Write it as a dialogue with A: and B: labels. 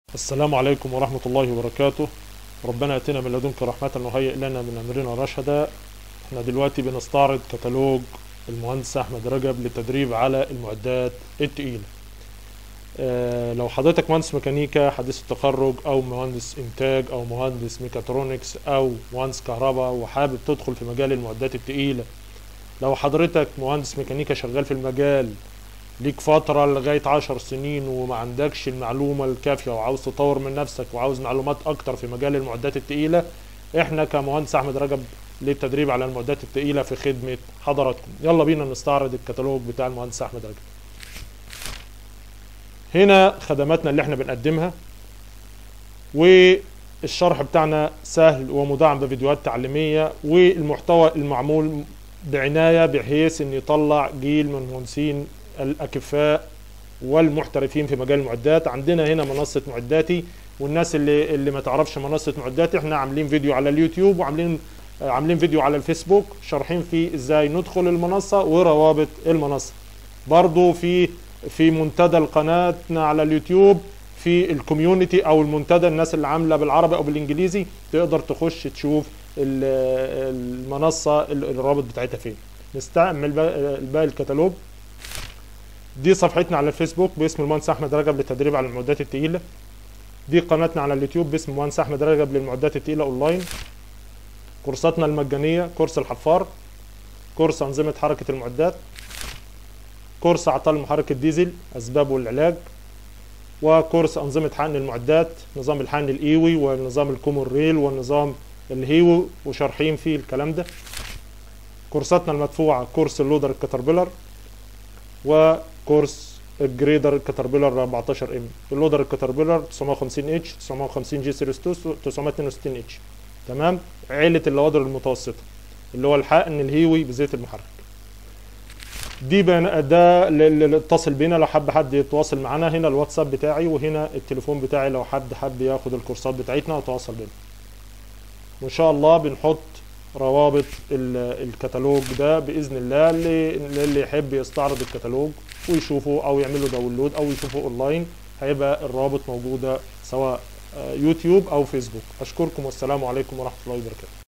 A: السلام عليكم ورحمة الله وبركاته ربنا اتنا من لدنك رحمة وهيئ لنا من امرنا رشدا احنا دلوقتي بنستعرض كتالوج المهندس احمد رجب للتدريب على المعدات التقيلة اه لو حضرتك مهندس ميكانيكا حديث التخرج او مهندس انتاج او مهندس ميكاترونكس او مهندس كهرباء وحابب تدخل في مجال المعدات التقيلة لو حضرتك مهندس ميكانيكا شغال في المجال ليك فترة لغاية عشر سنين وما عندكش المعلومة الكافية وعاوز تطور من نفسك وعاوز معلومات أكتر في مجال المعدات التقيلة إحنا كمهندس أحمد رجب للتدريب على المعدات التقيلة في خدمة حضراتكم يلا بينا نستعرض الكتالوج بتاع المهندس أحمد رجب هنا خدماتنا اللي احنا بنقدمها والشرح بتاعنا سهل ومدعم بفيديوهات تعليمية والمحتوى المعمول بعناية بحيث ان يطلع جيل من المهندسين الاكفاء والمحترفين في مجال المعدات عندنا هنا منصه معداتي والناس اللي اللي ما تعرفش منصه معداتي احنا عاملين فيديو على اليوتيوب وعاملين عاملين فيديو على الفيسبوك شارحين فيه ازاي ندخل المنصه وروابط المنصه برضو في في منتدى قناتنا على اليوتيوب في الكوميونتي او المنتدى الناس اللي عامله بالعربي او بالانجليزي تقدر تخش تشوف المنصه الرابط بتاعتها فين نستعمل باقي الكتالوج دي صفحتنا على الفيسبوك باسم المهندس احمد رجب للتدريب على المعدات التقيله دي قناتنا على اليوتيوب باسم المهندس احمد رجب للمعدات التقيله اونلاين كورساتنا المجانيه كورس الحفار كورس انظمه حركه المعدات كورس اعطال محرك الديزل اسبابه والعلاج وكورس انظمه حقن المعدات نظام الحقن الايوي ونظام الكومون ريل والنظام الهيوي وشارحين فيه الكلام ده كورساتنا المدفوعه كورس اللودر الكتربيلر وكورس الجريدر الكتربيلر 14 ام اللودر الكتربيلر 950 اتش 950 جي سيريس 2 962 اتش تمام عيله اللوادر المتوسطه اللي هو الحقن الهيوي بزيت المحرك دي بين ده اللي اتصل بينا لو حب حد يتواصل معانا هنا الواتساب بتاعي وهنا التليفون بتاعي لو حد حب ياخد الكورسات بتاعتنا وتواصل بينا وان شاء الله بنحط روابط الكتالوج ده باذن الله اللي اللي يحب يستعرض الكتالوج ويشوفه او يعمل له داونلود او يشوفه اونلاين هيبقى الروابط موجوده سواء يوتيوب او فيسبوك اشكركم والسلام عليكم ورحمه الله وبركاته